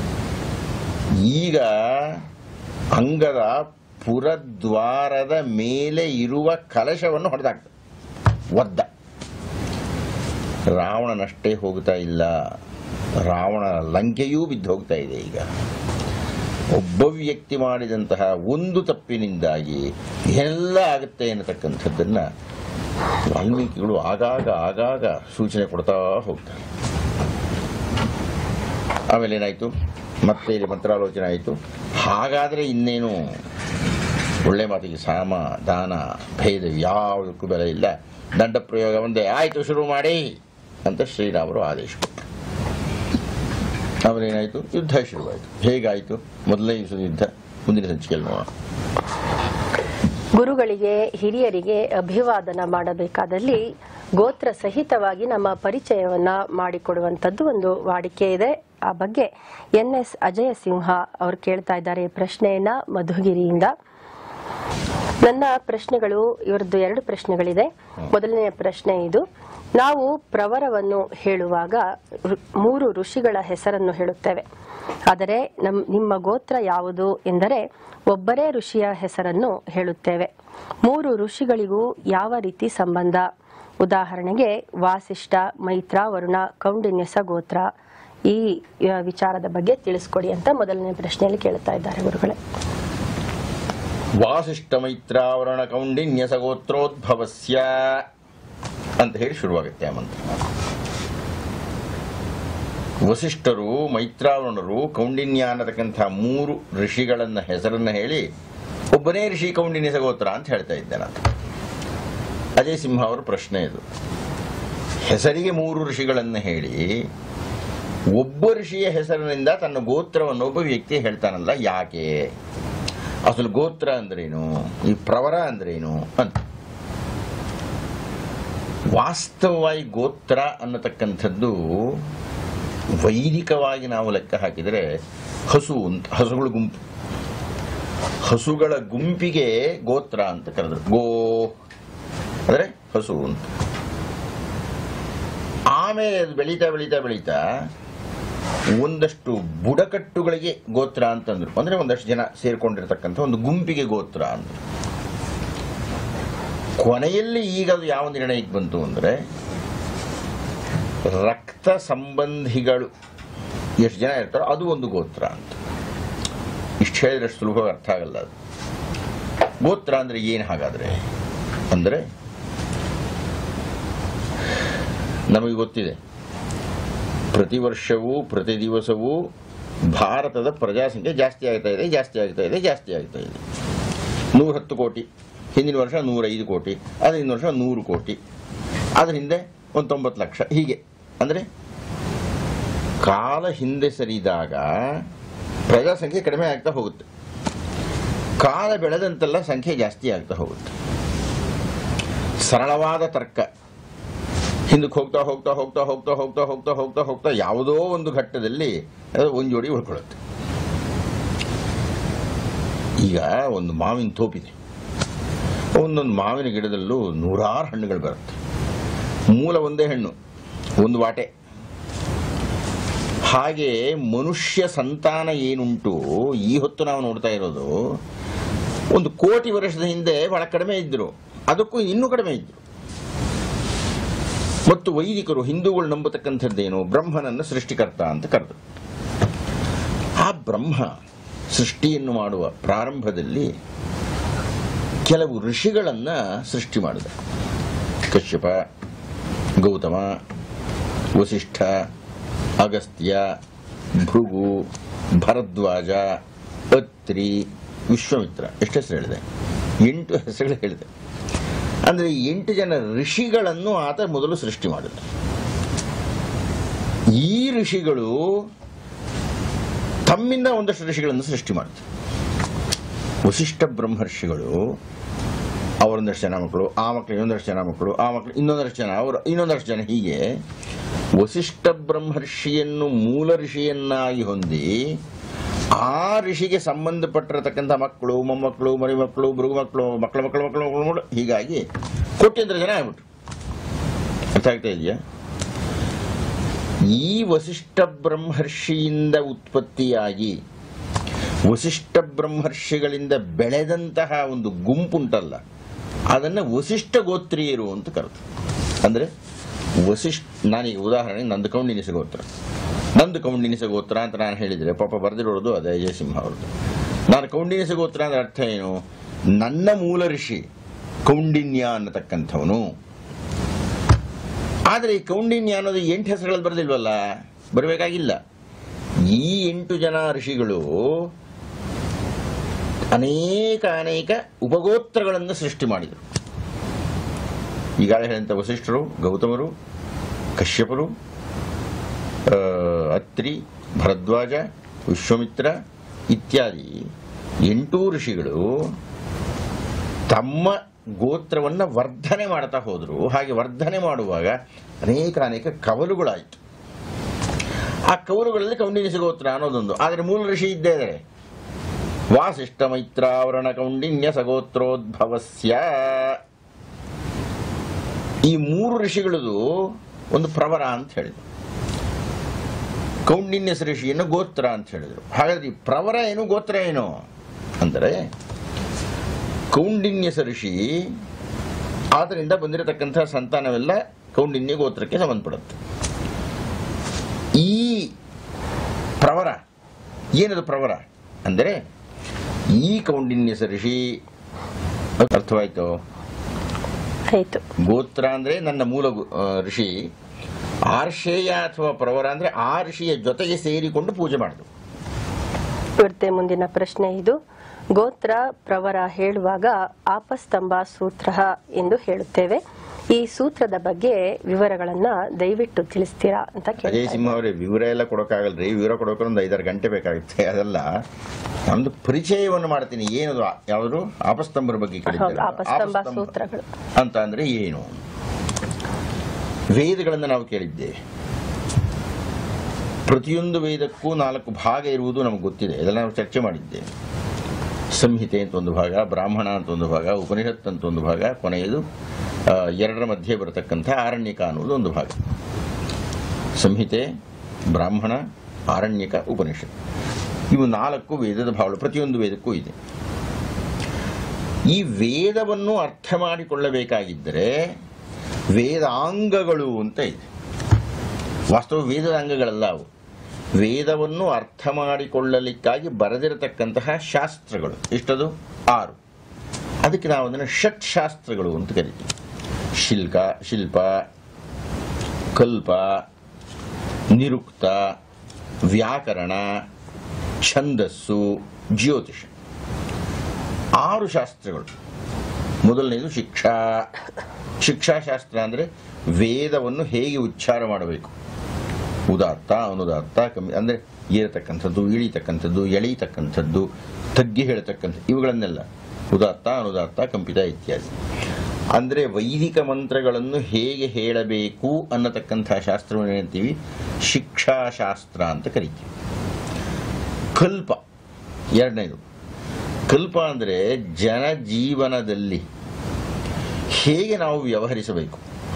ಈಗ ಅಂಗದ ಪುರದ್ವಾರದ ಮೇಲೆ ಇರುವ ಕಲಶವನ್ನು ಹೊಡೆದಾಕ್ತ ಒದ್ದ ರಾವಣನಷ್ಟೇ ಹೋಗ್ತಾ ಇಲ್ಲ ರಾವಣ ಲಂಕೆಯೂ ಬಿದ್ದು ಹೋಗ್ತಾ ಇದೆ ಈಗ ಒಬ್ಬ ವ್ಯಕ್ತಿ ಮಾಡಿದಂತಹ ಒಂದು ತಪ್ಪಿನಿಂದಾಗಿ ಎಲ್ಲ ಆಗುತ್ತೆ ಅನ್ನತಕ್ಕಂಥದ್ದನ್ನ ವಾಲ್ಮೀಕಿಗಳು ಆಗಾಗ ಆಗಾಗ ಸೂಚನೆ ಕೊಡ್ತಾ ಹೋಗ್ತಾರೆ ಆಮೇಲೆ ಏನಾಯಿತು ಮತ್ತೆ ಇಲ್ಲಿ ಮಂತ್ರಾಲೋಚನೆ ಆಯಿತು ಹಾಗಾದರೆ ಇನ್ನೇನು ಒಳ್ಳೆ ಮಾತಿಗೆ ಸಾಮ ದಾನ ಭೇದ ಯಾವುದಕ್ಕೂ ಬೆಲೆ ಇಲ್ಲ ದಂಡ ಪ್ರಯೋಗ ಒಂದೇ ಆಯಿತು ಶುರು ಮಾಡಿ ಅಂತ ಶ್ರೀರಾಮರು ಆದೇಶ ಕೊಟ್ಟರು ಆಮೇಲೆ ಏನಾಯಿತು ಯುದ್ಧ ಶುರುವಾಯಿತು ಹೇಗಾಯಿತು ಮೊದಲನೇ ದಿವಸದ ಯುದ್ಧ ಮುಂದಿನ ಸಂಚಿಕೆಯಲ್ಲಿ ನೋಡೋಣ ಗುರುಗಳಿಗೆ ಹಿರಿಯರಿಗೆ ಅಭಿವಾದನ ಮಾಡಬೇಕಾದಲ್ಲಿ ಗೋತ್ರ ಸಹಿತವಾಗಿ ನಮ್ಮ ಪರಿಚಯವನ್ನ ಮಾಡಿಕೊಡುವಂಥದ್ದು ಒಂದು ವಾಡಿಕೆ ಇದೆ ಆ ಬಗ್ಗೆ ಎನ್ ಎಸ್ ಅಜಯ ಸಿಂಹ ಅವರು ಕೇಳ್ತಾ ಇದ್ದಾರೆ ಈ ಪ್ರಶ್ನೆಯನ್ನ ಮಧುಗಿರಿಯಿಂದ ನನ್ನ ಪ್ರಶ್ನೆಗಳು ಇವರದ್ದು ಎರಡು ಪ್ರಶ್ನೆಗಳಿದೆ ಮೊದಲನೆಯ ಪ್ರಶ್ನೆ ಇದು ನಾವು ಪ್ರವರವನ್ನು ಹೇಳುವಾಗ ಋ- ಮೂರು ಋಷಿಗಳ ಹೆಸರನ್ನು ಹೇಳುತ್ತೇವೆ ಆದರೆ ನಮ್ ನಿಮ್ಮ ಗೋತ್ರ ಯಾವುದು ಎಂದರೆ ಒಬ್ಬರೇ ಋಷಿಯ ಹೆಸರನ್ನು ಹೇಳುತ್ತೇವೆ ಮೂರು ಋಷಿಗಳಿಗೂ ಯಾವ ರೀತಿ ಸಂಬಂಧ ಉದಾಹರಣೆಗೆ ವಾಸಿಷ್ಠ ಮೈತ್ರ ವರುಣ ಕೌಂಡಿನ್ಯಸ ಗೋತ್ರ ಈ ಆ, ವಿಚಾರದ ಬಗ್ಗೆ ತಿಳಿಸ್ಕೊಡಿ ಅಂತ ಮೊದಲನೇ ಪ್ರಶ್ನೆಯಲ್ಲಿ ಕೇಳ್ತಾ ಇದ್ದಾರೆ ಗುರುಗಳೇ ವಾಸಿಷ್ಠ ಮೈತ್ರಾವರಣ ಕೌಂಡಿನ್ಯ ಸಗೋತ್ರೋದ್ಭವಸ್ಯ ಅಂತ ಹೇಳಿ ಶುರುವಾಗುತ್ತೆ ಆ ಮಂತ್ರ ವಸಿಷ್ಠರು ಮೈತ್ರಾವರಣರು ಕೌಂಡಿನ್ಯ ಅನ್ನತಕ್ಕಂಥ ಮೂರು ಋಷಿಗಳನ್ನ ಹೆಸರನ್ನ ಹೇಳಿ ಒಬ್ಬನೇ ಋಷಿ ಕೌಂಡಿನ್ಯ ಸಗೋತ್ರ ಅಂತ ಹೇಳ್ತಾ ಇದ್ದಾನೆ ಅಂತ ಅಜಯ್ ಸಿಂಹ ಅವರ ಪ್ರಶ್ನೆ ಇದು ಹೆಸರಿಗೆ ಮೂರು ಋಷಿಗಳನ್ನ ಹೇಳಿ ಒಬ್ಬ ಋಷಿಯ ಹೆಸರಿನಿಂದ ತನ್ನ ಗೋತ್ರವನ್ನು ಒಬ್ಬ ವ್ಯಕ್ತಿ ಹೇಳ್ತಾನಲ್ಲ ಯಾಕೆ ಅಸಲು ಗೋತ್ರ ಅಂದ್ರೇನು ಈ ಪ್ರವರ ಅಂದ್ರೇನು ಅಂತ ವಾಸ್ತವವಾಗಿ ಗೋತ್ರ ಅನ್ನತಕ್ಕಂಥದ್ದು ವೈದಿಕವಾಗಿ ನಾವು ಲೆಕ್ಕ ಹಾಕಿದರೆ ಹಸು ಅಂತ ಹಸುಗಳ ಗುಂಪು ಹಸುಗಳ ಗುಂಪಿಗೆ ಗೋತ್ರ ಅಂತ ಕರೆದ್ರು ಗೋ ಅಂದರೆ ಹಸು ಅಂತ ಆಮೇಲೆ ಅದು ಬೆಳೀತಾ ಬೆಳೀತಾ ಬೆಳೀತಾ ಒಂದಷ್ಟು ಬುಡಕಟ್ಟುಗಳಿಗೆ ಗೋತ್ರ ಅಂತಂದ್ರು ಅಂದ್ರೆ ಒಂದಷ್ಟು ಜನ ಸೇರ್ಕೊಂಡಿರ್ತಕ್ಕಂಥ ಒಂದು ಗುಂಪಿಗೆ ಗೋತ್ರ ಅಂದ್ರು ಕೊನೆಯಲ್ಲಿ ಈಗ ಅದು ಯಾವ ನಿರ್ಣಯಕ್ಕೆ ಬಂತು ಅಂದ್ರೆ ರಕ್ತ ಸಂಬಂಧಿಗಳು ಎಷ್ಟು ಜನ ಇರ್ತಾರೋ ಅದು ಒಂದು ಗೋತ್ರ ಅಂತ ಇಷ್ಟು ಹೇಳಿದ್ರೆ ಅಷ್ಟು ಸುಲಭವಾಗಿ ಅರ್ಥ ಆಗಲ್ಲ ಅದು ಗೋತ್ರ ಅಂದ್ರೆ ಏನು ಹಾಗಾದ್ರೆ ಅಂದ್ರೆ ನಮಗೆ ಗೊತ್ತಿದೆ ಪ್ರತಿ ವರ್ಷವೂ ಪ್ರತಿ ದಿವಸವೂ ಭಾರತದ ಪ್ರಜಾಸಂಖ್ಯೆ ಜಾಸ್ತಿ ಆಗ್ತಾ ಇದೆ ಜಾಸ್ತಿ ಆಗ್ತಾ ಇದೆ ಜಾಸ್ತಿ ಆಗ್ತಾ ಇದೆ ನೂರ ಹತ್ತು ಕೋಟಿ ಹಿಂದಿನ ವರ್ಷ ನೂರೈದು ಕೋಟಿ ಅದ್ರ ಹಿಂದಿನ ವರ್ಷ ನೂರು ಕೋಟಿ ಅದ್ರ ಹಿಂದೆ ಒಂದು ತೊಂಬತ್ತು ಲಕ್ಷ ಹೀಗೆ ಅಂದರೆ ಕಾಲ ಹಿಂದೆ ಸರಿದಾಗ ಪ್ರಜಾಸಂಖ್ಯೆ ಕಡಿಮೆ ಆಗ್ತಾ ಹೋಗುತ್ತೆ ಕಾಲ ಬೆಳೆದಂತೆಲ್ಲ ಸಂಖ್ಯೆ ಜಾಸ್ತಿ ಆಗ್ತಾ ಹೋಗುತ್ತೆ ಸರಳವಾದ ತರ್ಕ ಹಿಂದಕ್ಕೆ ಹೋಗ್ತಾ ಹೋಗ್ತಾ ಹೋಗ್ತಾ ಹೋಗ್ತಾ ಹೋಗ್ತಾ ಹೋಗ್ತಾ ಹೋಗ್ತಾ ಹೋಗ್ತಾ ಯಾವುದೋ ಒಂದು ಘಟ್ಟದಲ್ಲಿ ಅದು ಒಂದು ಜೋಡಿ ಉಳ್ಕೊಳ್ಳುತ್ತೆ ಈಗ ಒಂದು ಮಾವಿನ ತೋಪಿದೆ ಒಂದೊಂದು ಮಾವಿನ ಗಿಡದಲ್ಲೂ ನೂರಾರು ಹಣ್ಣುಗಳು ಬರುತ್ತೆ ಮೂಲ ಒಂದೇ ಹಣ್ಣು ಒಂದು ವಾಟೆ ಹಾಗೆ ಮನುಷ್ಯ ಸಂತಾನ ಏನುಂಟು ಈ ಹೊತ್ತು ನಾವು ನೋಡ್ತಾ ಇರೋದು ಒಂದು ಕೋಟಿ ವರ್ಷದ ಹಿಂದೆ ಬಹಳ ಕಡಿಮೆ ಇದ್ರು ಅದಕ್ಕೂ ಇನ್ನೂ ಕಡಿಮೆ ಇದ್ರು ಮತ್ತು ವೈದಿಕರು ಹಿಂದೂಗಳು ನಂಬತಕ್ಕಂಥದ್ದೇನು ಬ್ರಹ್ಮನನ್ನು ಸೃಷ್ಟಿಕರ್ತ ಅಂತ ಕರೆದು ಆ ಬ್ರಹ್ಮ ಸೃಷ್ಟಿಯನ್ನು ಮಾಡುವ ಪ್ರಾರಂಭದಲ್ಲಿ ಕೆಲವು ಋಷಿಗಳನ್ನ ಸೃಷ್ಟಿ ಮಾಡಿದ ಕಶ್ಯಪ ಗೌತಮ ವಸಿಷ್ಠ ಅಗಸ್ತ್ಯ ಭೃಗು ಭರದ್ವಾಜ ಅತ್ರಿ ವಿಶ್ವಮಿತ್ರ ಎಷ್ಟು ಹೆಸರು ಹೇಳಿದೆ ಎಂಟು ಹೆಸರುಗಳು ಹೇಳಿದೆ ಅಂದ್ರೆ ಈ ಎಂಟು ಜನ ಋಷಿಗಳನ್ನು ಆತ ಮೊದಲು ಸೃಷ್ಟಿ ಮಾಡಿದ ಈ ಋಷಿಗಳು ತಮ್ಮಿಂದ ಒಂದಷ್ಟು ಋಷಿಗಳನ್ನು ಸೃಷ್ಟಿ ಮಾಡಿದ್ರು ವಸಿಷ್ಠ ಬ್ರಹ್ಮರ್ಷಿಗಳು ಅವರೊಂದಷ್ಟು ಜನ ಮಕ್ಕಳು ಆ ಮಕ್ಕಳು ಇನ್ನೊಂದಷ್ಟು ಜನ ಮಕ್ಕಳು ಆ ಮಕ್ಕಳು ಇನ್ನೊಂದಷ್ಟು ಜನ ಅವರು ಇನ್ನೊಂದಷ್ಟು ಜನ ಹೀಗೆ ವಸಿಷ್ಠ ಬ್ರಹ್ಮರ್ಷಿಯನ್ನು ಮೂಲ ಋಷಿಯನ್ನಾಗಿ ಹೊಂದಿ ಆ ಋಷಿಗೆ ಸಂಬಂಧಪಟ್ಟಿರತಕ್ಕಂಥ ಮಕ್ಕಳು ಮೊಮ್ಮಕ್ಕಳು ಮರಿ ಮಕ್ಕಳು ಮೃಗ ಮಕ್ಕಳು ಮಕ್ಕಳ ಮಕ್ಕಳು ಮಕ್ಕಳು ಮಕ್ಕಳು ಮಕ್ಕಳು ಹೀಗಾಗಿ ಕೋಟ್ಯಂತರ ಜನ ಆಗ್ಬಿಟ್ರು ಅರ್ಥ ಆಗ್ತಾ ಇದೆಯಾ ಈ ವಸಿಷ್ಠ ಬ್ರಹ್ಮರ್ಷಿಯಿಂದ ಉತ್ಪತ್ತಿಯಾಗಿ ವಸಿಷ್ಠ ಬ್ರಹ್ಮರ್ಷಿಗಳಿಂದ ಬೆಳೆದಂತಹ ಒಂದು ಗುಂಪುಂಟಲ್ಲ ಅದನ್ನು ವಸಿಷ್ಠ ಗೋತ್ರೀಯರು ಅಂತ ಕರೆದು ಅಂದರೆ ವಸಿಷ್ಠ ನಾನೀಗ ಉದಾಹರಣೆ ನಂದು ಕೌಂಡಿನಿಸ ಗೋತ್ರ ನಂದು ಕೌಂಡಿನಿಸ ಗೋತ್ರ ಅಂತ ನಾನು ಹೇಳಿದರೆ ಪಾಪ ಬರೆದಿರೋದು ಅದೇ ಜಯಸಿಂಹ ಅವ್ರದ್ದು ನಾನು ಕೌಂಡಿನಿಸ ಗೋತ್ರ ಅಂದ್ರೆ ಅರ್ಥ ಏನು ನನ್ನ ಮೂಲ ಋಷಿ ಕೌಂಡಿನ್ಯ ಅನ್ನತಕ್ಕಂಥವನು ಆದರೆ ಈ ಕೌಂಡಿನ್ಯ ಅನ್ನೋದು ಎಂಟು ಹೆಸರುಗಳಲ್ಲಿ ಬರೆದಿಲ್ವಲ್ಲ ಬರಬೇಕಾಗಿಲ್ಲ ಈ ಎಂಟು ಜನ ಋಷಿಗಳು ಅನೇಕ ಅನೇಕ ಉಪಗೋತ್ರಗಳನ್ನು ಸೃಷ್ಟಿ ಮಾಡಿದರು ಈಗಾಗಲೇ ಹೇಳಿದಂಥ ವಸಿಷ್ಠರು ಗೌತಮರು ಕಶ್ಯಪರು ಆ, ಅತ್ರಿ ಭರದ್ವಾಜ ವಿಶ್ವಮಿತ್ರ ಇತ್ಯಾದಿ ಎಂಟೂ ಋಷಿಗಳು ತಮ್ಮ ಗೋತ್ರವನ್ನು ವರ್ಧನೆ ಮಾಡ್ತಾ ಹೋದರು ಹಾಗೆ ವರ್ಧನೆ ಮಾಡುವಾಗ ಅನೇಕ ಅನೇಕ ಕವಲುಗಳಾಯಿತು ಆ ಕವಲುಗಳಲ್ಲಿ ಕೌಂಡಿನಿಸ ಗೋತ್ರ ಅನ್ನೋದೊಂದು ಆದರೆ ಮೂಲ ಋಷಿ ಇದ್ದೇ ಇದ್ದಾರೆ ವಾಸಿಷ್ಠ ಮೈತ್ರಾವರಣ ಕೌಂಡಿನ್ಯ ಸಗೋತ್ರೋದ್ಭವಸ್ಯ ಈ ಮೂರು ಋಷಿಗಳದು ಒಂದು ಪ್ರವರ ಅಂತ ಹೇಳಿದ್ರು ಕೌಂಡಿನ್ಯಸ ಋಷಿಯನ್ನು ಗೋತ್ರ ಅಂತ ಹೇಳಿದ್ರು ಹಾಗಾದ್ರೆ ಈ ಪ್ರವರ ಏನು ಗೋತ್ರ ಏನು ಅಂದರೆ ಕೌಂಡಿನ್ಯಸ ಋಷಿ ಆದ್ದರಿಂದ ಬಂದಿರತಕ್ಕಂಥ ಸಂತಾನವೆಲ್ಲ ಕೌಂಡಿನ್ಯ ಗೋತ್ರಕ್ಕೆ ಸಂಬಂಧಪಡುತ್ತೆ ಈ ಪ್ರವರ ಏನದು ಪ್ರವರ ಅಂದರೆ ಈ ಕೌಂಡಿನ್ಯಸ ಋಷಿ ಅರ್ಥವಾಯ್ತು ಆಯ್ತು ಗೋತ್ರ ಅಂದ್ರೆ ನನ್ನ ಮೂಲ ಗು- ಆ, ಋಷಿ ಆರ್ಷೇಯ ಅಥವಾ ಪ್ರವರ ಅಂದ್ರೆ ಆ ಋಷಿಯ ಜೊತೆಗೆ ಸೇರಿಕೊಂಡು ಪೂಜೆ ಮಾಡುದು ಇರುತ್ತೆ ಮುಂದಿನ ಪ್ರಶ್ನೆ ಇದು ಗೋತ್ರ ಪ್ರವರ ಹೇಳುವಾಗ ಆಪಸ್ತಂಭ ಸೂತ್ರ ಎಂದು ಹೇಳುತ್ತೇವೆ ಈ ಸೂತ್ರದ ಬಗ್ಗೆ ವಿವರಗಳನ್ನ ದಯವಿಟ್ಟು ತಿಳಿಸ್ತೀರಾ ಅಂತ ಅಜಯ್ ಕೇಳ್ತಾ ಸಿಂಹ ಅವರೇ ವಿವರ ಎಲ್ಲ ಕೊಡೋಕ್ಕಾಗಲ್ರಿ ವಿವರ ಕೊಡೋಕೆ ಒಂದು ಐದಾರು ಗಂಟೆ ಬೇಕಾಗುತ್ತೆ ಅದೆಲ್ಲ ನಮ್ದು ಪರಿಚಯವನ್ನು ಮಾಡ್ತೀನಿ ಏನದು ಆ- ಯಾವುದು ಆಪಸ್ತಂಭರ ಬಗ್ಗೆ ಹೌದು ಕೇಳಿದ್ದೀರಲ್ಲ? ಆಪಸ್ತಂಭ ಆಪಸ್ತಂಭ ಸೂತ್ರಗಳು ಅಂತ ಅಂದ್ರೆ ಏನು ವೇದಗಳನ್ನು ನಾವು ಕೇಳಿದ್ದೇವೆ ಪ್ರತಿಯೊಂದು ವೇದಕ್ಕೂ ನಾಲ್ಕು ಭಾಗ ಇರುವುದು ನಮಗೆ ಗೊತ್ತಿದೆ ಇದೆಲ್ಲ ನಾವು ಚರ್ಚೆ ಮಾಡಿದ್ದೇವೆ ಸಂಹಿತೆ ಅಂತ ಒಂದು ಭಾಗ ಬ್ರಾಹ್ಮಣ ಅಂತ ಒಂದು ಭಾಗ ಉಪನಿಷತ್ ಅಂತ ಒಂದು ಭಾಗ ಕೊನೆಯದು ಆ, ಎರಡರ ಮಧ್ಯೆ ಬರತಕ್ಕಂಥ ಆರಣ್ಯಕ ಅನ್ನುವುದು ಒಂದು ಭಾಗ ಸಂಹಿತೆ ಬ್ರಾಹ್ಮಣ ಆರಣ್ಯಕ ಉಪನಿಷತ್ ಇವು ನಾಲ್ಕು ವೇದದ ಭಾವಗಳು ಪ್ರತಿಯೊಂದು ವೇದಕ್ಕೂ ಇದೆ ಈ ವೇದವನ್ನು ಅರ್ಥ ಮಾಡಿಕೊಳ್ಳಬೇಕಾಗಿದ್ದರೆ ವೇದಾಂಗಗಳು ಅಂತ ಇದೆ ವಾಸ್ತವ ವೇದದ ಅಂಗಗಳಲ್ಲ ಅವು ವೇದವನ್ನು ಅರ್ಥ ಮಾಡಿಕೊಳ್ಳಲಿಕ್ಕಾಗಿ ಬರೆದಿರತಕ್ಕಂತಹ ಶಾಸ್ತ್ರಗಳು ಎಷ್ಟದು ಆರು ಅದಕ್ಕೆ ನಾವು ಅದನ್ನು ಷಟ್ ಶಾಸ್ತ್ರಗಳು ಅಂತ ಕರಿತೀವಿ ಶಿಲ್ಕ ಶಿಲ್ಪ ಕಲ್ಪ ನಿರುಕ್ತ ವ್ಯಾಕರಣ ಛಂದಸ್ಸು ಜ್ಯೋತಿಷ ಆರು ಶಾಸ್ತ್ರಗಳು ಮೊದಲನೇದು ಶಿಕ್ಷಾ ಶಿಕ್ಷಾಶಾಸ್ತ್ರ ಅಂದರೆ ವೇದವನ್ನು ಹೇಗೆ ಉಚ್ಚಾರ ಮಾಡಬೇಕು ಉದಾತ್ತ ಅನುದಾತ್ತ ಕಮ್ಮಿ ಅಂದರೆ ಏರತಕ್ಕಂಥದ್ದು ಇಳಿತಕ್ಕಂಥದ್ದು ಎಳೀತಕ್ಕಂಥದ್ದು ತಗ್ಗಿ ಹೇಳ್ತಕ್ಕಂಥದ್ದು ಇವುಗಳನ್ನೆಲ್ಲ ಉದಾತ್ತ ಅನುದಾತ್ತ ಕಂಪಿತ ಇತ್ಯಾದಿ ಅಂದರೆ ವೈದಿಕ ಮಂತ್ರಗಳನ್ನು ಹೇಗೆ ಹೇಳಬೇಕು ಅನ್ನತಕ್ಕಂಥ ಶಾಸ್ತ್ರವನ್ನು ಹೇಳ್ತೀವಿ ಶಿಕ್ಷಾಶಾಸ್ತ್ರ ಅಂತ ಕರಿತೀವಿ ಕಲ್ಪ ಎರಡನೇದು ಕಲ್ಪ ಅಂದರೆ ಜನಜೀವನದಲ್ಲಿ ಹೇಗೆ ನಾವು ವ್ಯವಹರಿಸಬೇಕು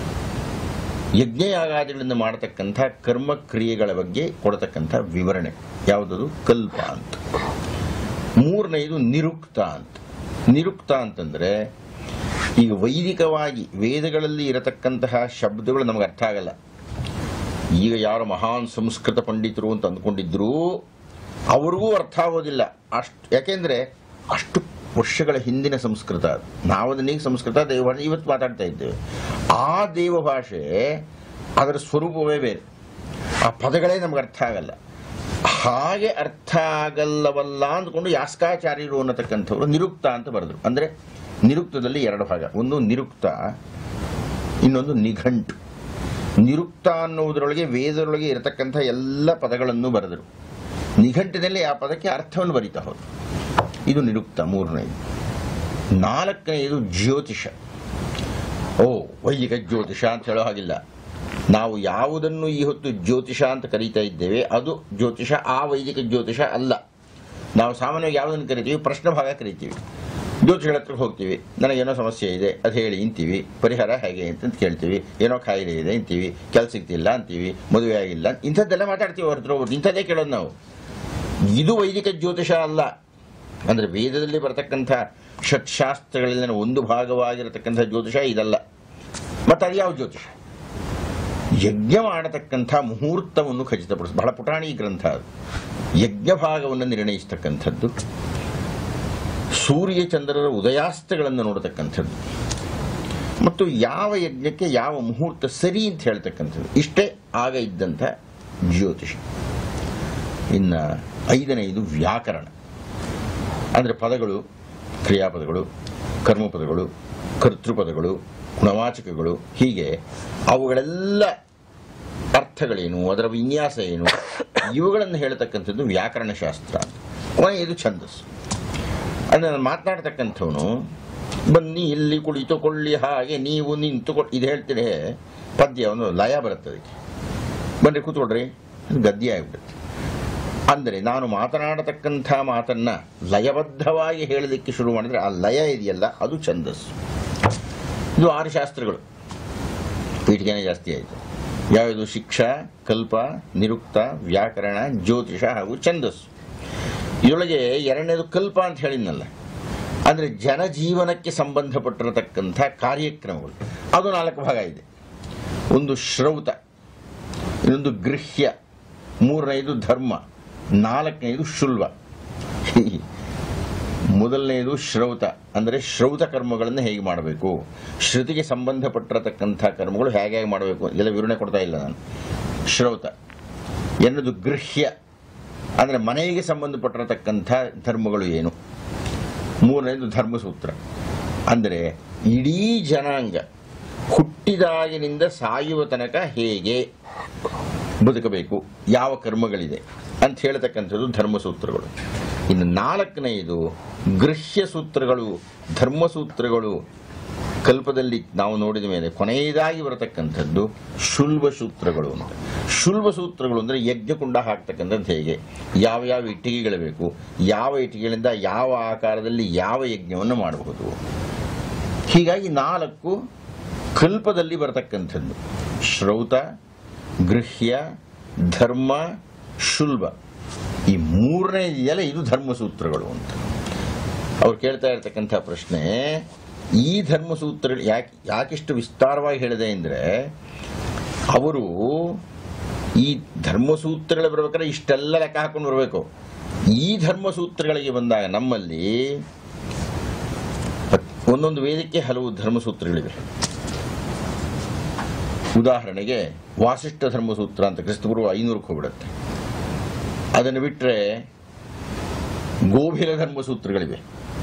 ಯಜ್ಞಯಾಗಾದಿಗಳಿಂದ ಮಾಡತಕ್ಕಂಥ ಕರ್ಮ ಕ್ರಿಯೆಗಳ ಬಗ್ಗೆ ಕೊಡತಕ್ಕಂಥ ವಿವರಣೆ ಯಾವುದದು ಕಲ್ಪ ಅಂತ ಮೂರನೆಯದು ನಿರುಕ್ತ ಅಂತ ನಿರುಕ್ತ ಅಂತಂದ್ರೆ ಈಗ ವೈದಿಕವಾಗಿ ವೇದಗಳಲ್ಲಿ ಇರತಕ್ಕಂತಹ ಶಬ್ದಗಳು ನಮಗೆ ಅರ್ಥ ಆಗಲ್ಲ ಈಗ ಯಾರು ಮಹಾನ್ ಸಂಸ್ಕೃತ ಪಂಡಿತರು ಅಂತ ಅಂದ್ಕೊಂಡಿದ್ರು ಅವ್ರಿಗೂ ಅರ್ಥ ಆಗೋದಿಲ್ಲ ಅಷ್ಟು ಯಾಕೆಂದ್ರೆ ಅಷ್ಟು ವರ್ಷಗಳ ಹಿಂದಿನ ಸಂಸ್ಕೃತ ಅದು. ನಾವು ಅದನ್ನೀಗ ಸಂಸ್ಕೃತ ದೇವಭಾಷೆ ಇವತ್ತು ಮಾತಾಡ್ತಾ ಇದ್ದೇವೆ ಆ ದೇವಭಾಷೆ ಅದರ ಸ್ವರೂಪವೇ ಬೇರೆ ಆ ಪದಗಳೇ ನಮ್ಗೆ ಅರ್ಥ ಆಗಲ್ಲ ಹಾಗೆ ಅರ್ಥ ಆಗಲ್ಲವಲ್ಲ ಅಂದ್ಕೊಂಡು ಯಾಸ್ಕಾಚಾರ್ಯರು ಅನ್ನತಕ್ಕಂಥವ್ರು ನಿರುಕ್ತ ಅಂತ ಬರೆದ್ರು ಅಂದ್ರೆ ನಿರುಕ್ತದಲ್ಲಿ ಎರಡು ಭಾಗ ಒಂದು ನಿರುಕ್ತ ಇನ್ನೊಂದು ನಿಘಂಟು ನಿರುಕ್ತ ಅನ್ನುವುದರೊಳಗೆ ವೇದದೊಳಗೆ ಇರತಕ್ಕಂಥ ಎಲ್ಲ ಪದಗಳನ್ನು ಬರೆದರು ನಿಘಂಟಿನಲ್ಲಿ ಆ ಪದಕ್ಕೆ ಅರ್ಥವನ್ನು ಬರೀತಾ ಹೋದ್ರು ಇದು ನಿರುಕ್ತ ಮೂರನೇದು ನಾಲ್ಕನೆಯದು ಜ್ಯೋತಿಷ ಓ ವೈದಿಕ ಜ್ಯೋತಿಷ ಅಂತ ಹೇಳೋ ಹಾಗಿಲ್ಲ ನಾವು ಯಾವುದನ್ನು ಈ ಹೊತ್ತು ಜ್ಯೋತಿಷ ಅಂತ ಕರೀತಾ ಇದ್ದೇವೆ ಅದು ಜ್ಯೋತಿಷ ಆ ವೈದಿಕ ಜ್ಯೋತಿಷ ಅಲ್ಲ ನಾವು ಸಾಮಾನ್ಯವಾಗಿ ಯಾವುದನ್ನು ಕರಿತೀವಿ ಪ್ರಶ್ನೆ ಭಾಗ ಕರಿತೀವಿ ಜ್ಯೋತಿಷಗಳ ಹತ್ರ ಹೋಗ್ತೀವಿ ನನಗೇನೋ ಸಮಸ್ಯೆ ಇದೆ ಅದು ಹೇಳಿ ಅಂತೀವಿ ಪರಿಹಾರ ಹೇಗೆ ಅಂತ ಕೇಳ್ತೀವಿ ಏನೋ ಕಾಯಿಲೆ ಇದೆ ಅಂತೀವಿ ಕೆಲಸ ಸಿಗ್ತಿಲ್ಲ ಅಂತೀವಿ ಮದುವೆ ಆಗಿಲ್ಲ ಇಂಥದ್ದೆಲ್ಲ ಮಾತಾಡ್ತೀವಿ ಅವ್ರ ಹತ್ರ ಹೋಗ್ಬಿಟ್ಟು ಇಂಥದ್ದೇ ಕೇಳೋದು ನಾವು ಇದು ವೈದಿಕ ಜ್ಯೋತಿಷ ಅಲ್ಲ ಅಂದ್ರೆ ವೇದದಲ್ಲಿ ಬರತಕ್ಕಂಥ ಷಟ್ಶಾಸ್ತ್ರಗಳಲ್ಲಿನ ಒಂದು ಭಾಗವಾಗಿರತಕ್ಕಂಥ ಜ್ಯೋತಿಷ ಇದಲ್ಲ ಮತ್ತೆ ಅದು ಯಾವ ಜ್ಯೋತಿಷ ಯಜ್ಞ ಮಾಡತಕ್ಕಂಥ ಮುಹೂರ್ತವನ್ನು ಖಚಿತಪಡಿಸ ಬಹಳ ಪುಟಾಣಿ ಗ್ರಂಥ ಅದು ಯಜ್ಞ ಭಾಗವನ್ನು ನಿರ್ಣಯಿಸ್ತಕ್ಕಂಥದ್ದು ಸೂರ್ಯ ಚಂದ್ರರ ಉದಯಾಸ್ತಗಳನ್ನು ನೋಡತಕ್ಕಂಥದ್ದು ಮತ್ತು ಯಾವ ಯಜ್ಞಕ್ಕೆ ಯಾವ ಮುಹೂರ್ತ ಸರಿ ಅಂತ ಹೇಳ್ತಕ್ಕಂಥದ್ದು ಇಷ್ಟೇ ಆಗ ಇದ್ದಂಥ ಜ್ಯೋತಿಷ ಇನ್ನು ಐದನೆಯದು ವ್ಯಾಕರಣ ಅಂದರೆ ಪದಗಳು ಕ್ರಿಯಾಪದಗಳು ಕರ್ಮಪದಗಳು ಕರ್ತೃಪದಗಳು ಗುಣವಾಚಕಗಳು ಹೀಗೆ ಅವುಗಳೆಲ್ಲ ಅರ್ಥಗಳೇನು ಅದರ ವಿನ್ಯಾಸ ಏನು ಇವುಗಳನ್ನು ಹೇಳ್ತಕ್ಕಂಥದ್ದು ವ್ಯಾಕರಣ ಶಾಸ್ತ್ರ ಕೊನೆಯದು ಛಂದಸ್ಸು ಅಂದರೆ ನಾನು ಮಾತನಾಡ್ತಕ್ಕಂಥವನು ಬನ್ನಿ ಇಲ್ಲಿ ಕುಳಿತುಕೊಳ್ಳಿ ಹಾಗೆ ನೀವು ನಿಂತುಕೊಳ್ಳಿ ಇದು ಹೇಳ್ತೀರಿ ಪದ್ಯ ಒಂದು ಲಯ ಬರುತ್ತೆ ಅದಕ್ಕೆ ಬನ್ರಿ ಕೂತ್ಕೊಳ್ರಿ ಅದು ಗದ್ಯ ಆಗಿಬಿಡುತ್ತೆ ಅಂದರೆ ನಾನು ಮಾತನಾಡತಕ್ಕಂಥ ಮಾತನ್ನ ಲಯಬದ್ಧವಾಗಿ ಹೇಳಲಿಕ್ಕೆ ಶುರು ಮಾಡಿದ್ರೆ ಆ ಲಯ ಇದೆಯಲ್ಲ ಅದು ಛಂದಸ್ಸು ಇದು ಆರು ಶಾಸ್ತ್ರಗಳು ಪೀಠಿಗೆನೇ ಜಾಸ್ತಿ ಆಯಿತು ಯಾವುದು ಶಿಕ್ಷಾ ಕಲ್ಪ ನಿರುಕ್ತ ವ್ಯಾಕರಣ ಜ್ಯೋತಿಷ ಹಾಗೂ ಛಂದಸ್ಸು ಇದರೊಳಗೆ ಎರಡನೇದು ಕಲ್ಪ ಅಂತ ಹೇಳಿದ್ನಲ್ಲ ಅಂದರೆ ಜನಜೀವನಕ್ಕೆ ಸಂಬಂಧಪಟ್ಟಿರತಕ್ಕಂಥ ಕಾರ್ಯಕ್ರಮಗಳು ಅದು ನಾಲ್ಕು ಭಾಗ ಇದೆ ಒಂದು ಶ್ರೌತ ಇನ್ನೊಂದು ಗೃಹ್ಯ ಮೂರನೇದು ಧರ್ಮ ನಾಲ್ಕನೇದು ಶುಲ್ವ ಮೊದಲನೆಯದು ಶ್ರೌತ ಅಂದರೆ ಶ್ರೌತ ಕರ್ಮಗಳನ್ನು ಹೇಗೆ ಮಾಡಬೇಕು ಶ್ರುತಿಗೆ ಸಂಬಂಧಪಟ್ಟಿರತಕ್ಕಂಥ ಕರ್ಮಗಳು ಹೇಗೆ ಹೇಗೆ ಮಾಡಬೇಕು ಇದೆಲ್ಲ ವಿವರಣೆ ಕೊಡ್ತಾ ಇಲ್ಲ ನಾನು ಶ್ರೌತ ಎರಡನೇದು ಗೃಹ್ಯ ಅಂದರೆ ಮನೆಗೆ ಸಂಬಂಧಪಟ್ಟಿರತಕ್ಕಂಥ ಧರ್ಮಗಳು ಏನು ಮೂರನೇದು ಧರ್ಮಸೂತ್ರ ಅಂದರೆ ಇಡೀ ಜನಾಂಗ ಹುಟ್ಟಿದಾಗಿನಿಂದ ಸಾಯುವ ತನಕ ಹೇಗೆ ಬದುಕಬೇಕು ಯಾವ ಕರ್ಮಗಳಿದೆ ಅಂತ ಹೇಳ್ತಕ್ಕಂಥದ್ದು ಧರ್ಮಸೂತ್ರಗಳು ಇನ್ನು ನಾಲ್ಕನೆಯದು ಗೃಹ್ಯ ಸೂತ್ರಗಳು ಧರ್ಮಸೂತ್ರಗಳು ಕಲ್ಪದಲ್ಲಿ ನಾವು ನೋಡಿದ ಮೇಲೆ ಕೊನೆಯದಾಗಿ ಬರತಕ್ಕಂಥದ್ದು ಶುಲ್ವ ಸೂತ್ರಗಳು ಅಂತ ಶುಲ್ವ ಸೂತ್ರಗಳು ಅಂದರೆ ಯಜ್ಞಕುಂಡ ಹಾಕ್ತಕ್ಕಂಥದ್ದು ಹೇಗೆ ಯಾವ ಯಾವ ಇಟ್ಟಿಗೆಗಳು ಬೇಕು ಯಾವ ಇಟ್ಟಿಗೆಗಳಿಂದ ಯಾವ ಆಕಾರದಲ್ಲಿ ಯಾವ ಯಜ್ಞವನ್ನು ಮಾಡಬಹುದು ಹೀಗಾಗಿ ನಾಲ್ಕು ಕಲ್ಪದಲ್ಲಿ ಬರತಕ್ಕಂಥದ್ದು ಶ್ರೌತ ಗೃಹ್ಯ ಧರ್ಮ ಶುಲ್ಬ ಈ ಮೂರನೇ ಇದೆಯಲ್ಲ ಇದು ಧರ್ಮಸೂತ್ರಗಳು ಅಂತ ಅವ್ರು ಕೇಳ್ತಾ ಇರ್ತಕ್ಕಂಥ ಪ್ರಶ್ನೆ ಈ ಧರ್ಮಸೂತ್ರಗಳು ಯಾಕೆ ಯಾಕಿಷ್ಟು ವಿಸ್ತಾರವಾಗಿ ಹೇಳಿದೆ ಅಂದರೆ ಅವರು ಈ ಧರ್ಮಸೂತ್ರಗಳು ಬರ್ಬೇಕಾದ್ರೆ ಇಷ್ಟೆಲ್ಲ ಲೆಕ್ಕ ಹಾಕೊಂಡು ಬರಬೇಕು ಈ ಧರ್ಮಸೂತ್ರಗಳಿಗೆ ಬಂದಾಗ ನಮ್ಮಲ್ಲಿ ಒಂದೊಂದು ವೇದಕ್ಕೆ ಹಲವು ಧರ್ಮಸೂತ್ರಗಳಿವೆ ಉದಾಹರಣೆಗೆ ವಾಸಿಷ್ಠ ಧರ್ಮಸೂತ್ರ ಅಂತ ಕ್ರಿಸ್ತಪೂರ್ವ ಐನೂರಕ್ಕೆ ಹೋಗ್ಬಿಡುತ್ತೆ ಅದನ್ನು ಬಿಟ್ಟರೆ ಗೋಭಿಲ ಧರ್ಮಸೂತ್ರಗಳಿವೆ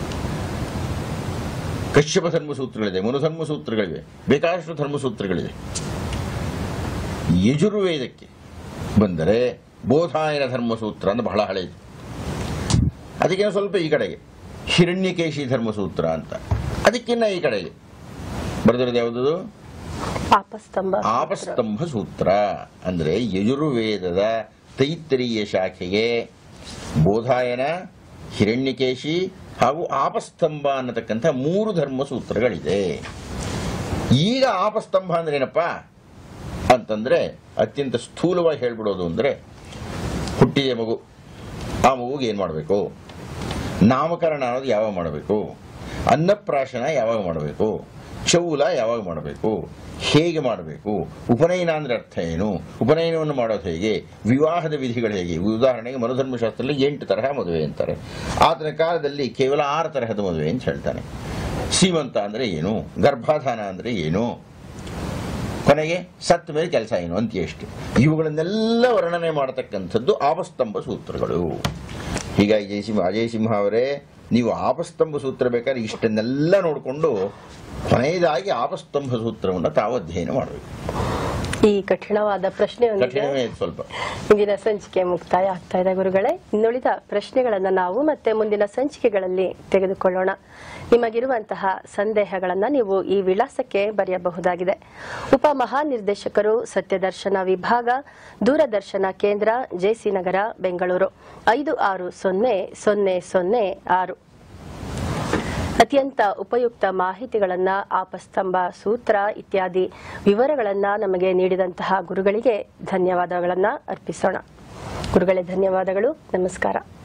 ಕಶ್ಯಪ ಧರ್ಮಸೂತ್ರಗಳಿದೆ ಮನುಧರ್ಮಸೂತ್ರಗಳಿವೆ ಬೇಕಾದಷ್ಟು ಧರ್ಮಸೂತ್ರಗಳಿವೆ ಯಜುರ್ವೇದಕ್ಕೆ ಬಂದರೆ ಬೋಧಾಯನ ಧರ್ಮಸೂತ್ರ ಅಂತ ಬಹಳ ಹಳೆಯದು ಅದಕ್ಕಿಂತ ಸ್ವಲ್ಪ ಈ ಕಡೆಗೆ ಹಿರಣ್ಯಕೇಶಿ ಧರ್ಮಸೂತ್ರ ಅಂತ ಅದಕ್ಕಿನ್ನ ಈ ಕಡೆಗೆ ಬರೆದಿರೋದು ಯಾವುದದು ಆಪಸ್ತಂಭ ಆಪಸ್ತಂಭ ಸೂತ್ರ ಅಂದರೆ ಯಜುರ್ವೇದದ ತೈತ್ತರೀಯ ಶಾಖೆಗೆ ಬೋಧಾಯನ ಹಿರಣ್ಯಕೇಶಿ ಹಾಗೂ ಆಪಸ್ತಂಭ ಅನ್ನತಕ್ಕಂಥ ಮೂರು ಧರ್ಮ ಸೂತ್ರಗಳಿದೆ ಈಗ ಆಪಸ್ತಂಭ ಅಂದ್ರೆ ಏನಪ್ಪ ಅಂತಂದ್ರೆ ಅತ್ಯಂತ ಸ್ಥೂಲವಾಗಿ ಹೇಳ್ಬಿಡೋದು ಅಂದರೆ ಹುಟ್ಟಿದ ಮಗು ಆ ಮಗುಗೆ ಏನು ಮಾಡಬೇಕು ನಾಮಕರಣ ಅನ್ನೋದು ಯಾವಾಗ ಮಾಡಬೇಕು ಅನ್ನಪ್ರಾಶನ ಯಾವಾಗ ಮಾಡಬೇಕು ಚೌಲ ಯಾವಾಗ ಮಾಡಬೇಕು ಹೇಗೆ ಮಾಡಬೇಕು ಉಪನಯನ ಅಂದ್ರೆ ಅರ್ಥ ಏನು ಉಪನಯನವನ್ನು ಮಾಡೋದು ಹೇಗೆ ವಿವಾಹದ ವಿಧಿಗಳು ಹೇಗೆ ಉದಾಹರಣೆಗೆ ಮನುಧರ್ಮಶಾಸ್ತ್ರದಲ್ಲಿ ಎಂಟು ತರಹ ಮದುವೆ ಅಂತಾರೆ ಆತನ ಕಾಲದಲ್ಲಿ ಕೇವಲ ಆರು ತರಹದ ಮದುವೆ ಅಂತ ಹೇಳ್ತಾನೆ ಸೀಮಂತ ಅಂದರೆ ಏನು ಗರ್ಭಾಧಾನ ಅಂದರೆ ಏನು ಕೊನೆಗೆ ಸತ್ತ ಮೇಲೆ ಕೆಲಸ ಏನು ಅಂತ್ಯಷ್ಟು ಇವುಗಳನ್ನೆಲ್ಲ ವರ್ಣನೆ ಮಾಡತಕ್ಕಂಥದ್ದು ಆಪಸ್ತಂಭ ಸೂತ್ರಗಳು ಹೀಗಾಗಿ ಜಯಸಿಂಹ ಅಜಯ್ ಸಿಂಹ ಅವರೇ ನೀವು ಆಪಸ್ತಂಭ ಸೂತ್ರ ಬೇಕಾದ್ರೆ ಇಷ್ಟನ್ನೆಲ್ಲ ನೋಡಿಕೊಂಡು ಕೊನೆಯದಾಗಿ ಆಪಸ್ತಂಭ ಸೂತ್ರವನ್ನು ತಾವು ಅಧ್ಯಯನ ಮಾಡಬೇಕು ಈ ಕಠಿಣವಾದ ಪ್ರಶ್ನೆಯೊಂದಿಗೆ ಕಠಿಣವೇ ಇದೆ ಸ್ವಲ್ಪ ಇಂದಿನ ಸಂಚಿಕೆ ಮುಕ್ತಾಯ ಆಗ್ತಾ ಇದೆ ಗುರುಗಳೇ ಇನ್ನುಳಿದ ಪ್ರಶ್ನೆಗಳನ್ನ ನಾವು ಮತ್ತೆ ಮುಂದಿನ ಸಂಚಿಕೆಗಳಲ್ಲಿ ತೆಗೆದುಕೊಳ್ಳೋಣ ನಿಮಗಿರುವಂತಹ ಸಂದೇಹಗಳನ್ನ ನೀವು ಈ ವಿಳಾಸಕ್ಕೆ ಬರೆಯಬಹುದಾಗಿದೆ ಉಪ ಮಹಾನಿರ್ದೇಶಕರು ಸತ್ಯದರ್ಶನ ವಿಭಾಗ ದೂರದರ್ಶನ ಕೇಂದ್ರ ಜೆಸಿ ನಗರ ಬೆಂಗಳೂರು ಐದು ಆರು ಸೊನ್ನೆ ಸೊನ್ನೆ ಸೊನ್ನೆ ಆರು ಅತ್ಯಂತ ಉಪಯುಕ್ತ ಮಾಹಿತಿಗಳನ್ನ ಆಪಸ್ತಂಭ ಸೂತ್ರ ಇತ್ಯಾದಿ ವಿವರಗಳನ್ನ ನಮಗೆ ನೀಡಿದಂತಹ ಗುರುಗಳಿಗೆ ಧನ್ಯವಾದಗಳನ್ನ ಅರ್ಪಿಸೋಣ ಗುರುಗಳೇ ಧನ್ಯವಾದಗಳು ನಮಸ್ಕಾರ